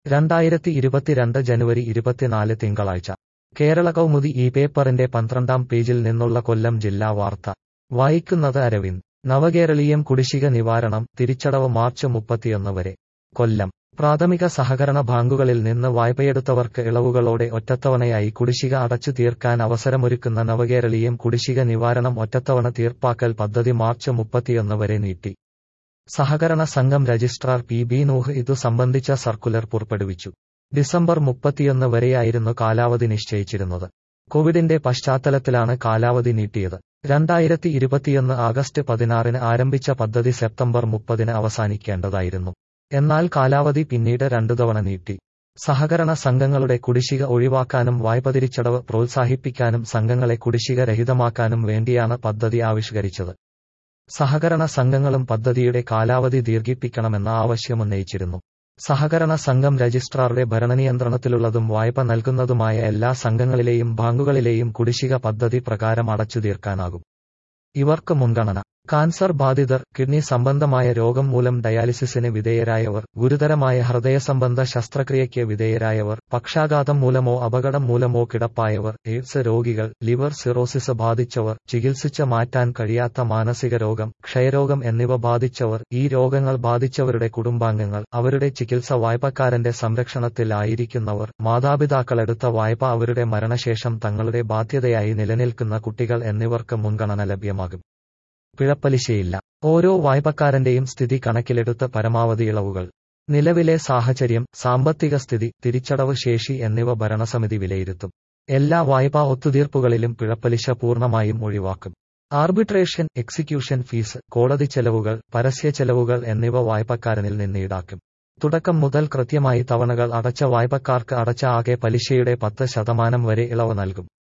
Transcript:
രണ്ടായിരത്തി ഇരുപത്തിരണ്ട് ജനുവരി ഇരുപത്തിനാല് തിങ്കളാഴ്ച കേരള കൗമുദി ഈ പേപ്പറിന്റെ പന്ത്രണ്ടാം പേജിൽ നിന്നുള്ള കൊല്ലം ജില്ലാ വാർത്ത വായിക്കുന്നത് അരവിന്ദ് നവകേരളീയം കുടിശ്ശിക നിവാരണം തിരിച്ചടവ് മാർച്ച് മുപ്പത്തിയൊന്ന് വരെ കൊല്ലം പ്രാഥമിക സഹകരണ ബാങ്കുകളിൽ നിന്ന് വായ്പയെടുത്തവർക്ക് ഇളവുകളോടെ ഒറ്റത്തവണയായി കുടിശ്ശിക അടച്ചു തീർക്കാൻ അവസരമൊരുക്കുന്ന നവകേരളീയം കുടിശ്ശിക നിവാരണം ഒറ്റത്തവണ തീർപ്പാക്കൽ പദ്ധതി മാർച്ച് മുപ്പത്തിയൊന്ന് വരെ നീട്ടി സഹകരണ സംഘം രജിസ്ട്രാർ പി ബി നൂഹ് ഇതു സംബന്ധിച്ച സർക്കുലർ പുറപ്പെടുവിച്ചു ഡിസംബർ മുപ്പത്തിയൊന്ന് വരെയായിരുന്നു കാലാവധി നിശ്ചയിച്ചിരുന്നത് കോവിഡിന്റെ പശ്ചാത്തലത്തിലാണ് കാലാവധി നീട്ടിയത് രണ്ടായിരത്തി ഇരുപത്തിയൊന്ന് ആഗസ്റ്റ് പതിനാറിന് ആരംഭിച്ച പദ്ധതി സെപ്റ്റംബർ മുപ്പതിന് അവസാനിക്കേണ്ടതായിരുന്നു എന്നാൽ കാലാവധി പിന്നീട് രണ്ടു തവണ നീട്ടി സഹകരണ സംഘങ്ങളുടെ കുടിശ്ശിക ഒഴിവാക്കാനും വായ്പ തിരിച്ചടവ് പ്രോത്സാഹിപ്പിക്കാനും സംഘങ്ങളെ കുടിശ്ശിക രഹിതമാക്കാനും വേണ്ടിയാണ് പദ്ധതി ആവിഷ്കരിച്ചത് സഹകരണ സംഘങ്ങളും പദ്ധതിയുടെ കാലാവധി ദീർഘിപ്പിക്കണമെന്ന ആവശ്യമുന്നയിച്ചിരുന്നു സഹകരണ സംഘം രജിസ്ട്രാറുടെ ഭരണനിയന്ത്രണത്തിലുള്ളതും വായ്പ നൽകുന്നതുമായ എല്ലാ സംഘങ്ങളിലെയും ബാങ്കുകളിലെയും കുടിശ്ശിക പദ്ധതി പ്രകാരം അടച്ചു തീർക്കാനാകും ഇവർക്ക് മുൻഗണന കാൻസർ ബാധിതർ കിഡ്നി സംബന്ധമായ രോഗം മൂലം ഡയാലിസിസിന് വിധേയരായവർ ഗുരുതരമായ ഹൃദയസംബന്ധ ശസ്ത്രക്രിയയ്ക്ക് വിധേയരായവർ പക്ഷാഘാതം മൂലമോ അപകടം മൂലമോ കിടപ്പായവർ എയ്ഡ്സ് രോഗികൾ ലിവർ സിറോസിസ് ബാധിച്ചവർ ചികിത്സിച്ച് മാറ്റാൻ കഴിയാത്ത മാനസിക രോഗം ക്ഷയരോഗം എന്നിവ ബാധിച്ചവർ ഈ രോഗങ്ങൾ ബാധിച്ചവരുടെ കുടുംബാംഗങ്ങൾ അവരുടെ ചികിത്സ വായ്പക്കാരന്റെ സംരക്ഷണത്തിൽ ആയിരിക്കുന്നവർ മാതാപിതാക്കളെടുത്ത വായ്പ അവരുടെ മരണശേഷം തങ്ങളുടെ ബാധ്യതയായി നിലനിൽക്കുന്ന കുട്ടികൾ എന്നിവർക്ക് മുൻഗണന ലഭ്യമാകും പിഴപ്പലിശയില്ല ഓരോ വായ്പക്കാരന്റെയും സ്ഥിതി കണക്കിലെടുത്ത് പരമാവധി ഇളവുകൾ നിലവിലെ സാഹചര്യം സാമ്പത്തിക സ്ഥിതി തിരിച്ചടവ് ശേഷി എന്നിവ ഭരണസമിതി വിലയിരുത്തും എല്ലാ വായ്പാ ഒത്തുതീർപ്പുകളിലും പിഴപ്പലിശ പൂർണ്ണമായും ഒഴിവാക്കും ആർബിട്രേഷൻ എക്സിക്യൂഷൻ ഫീസ് കോടതി ചെലവുകൾ പരസ്യ ചെലവുകൾ എന്നിവ വായ്പക്കാരനിൽ നിന്ന് ഈടാക്കും തുടക്കം മുതൽ കൃത്യമായി തവണകൾ അടച്ച വായ്പക്കാർക്ക് അടച്ച ആകെ പലിശയുടെ പത്ത് ശതമാനം വരെ ഇളവ് നൽകും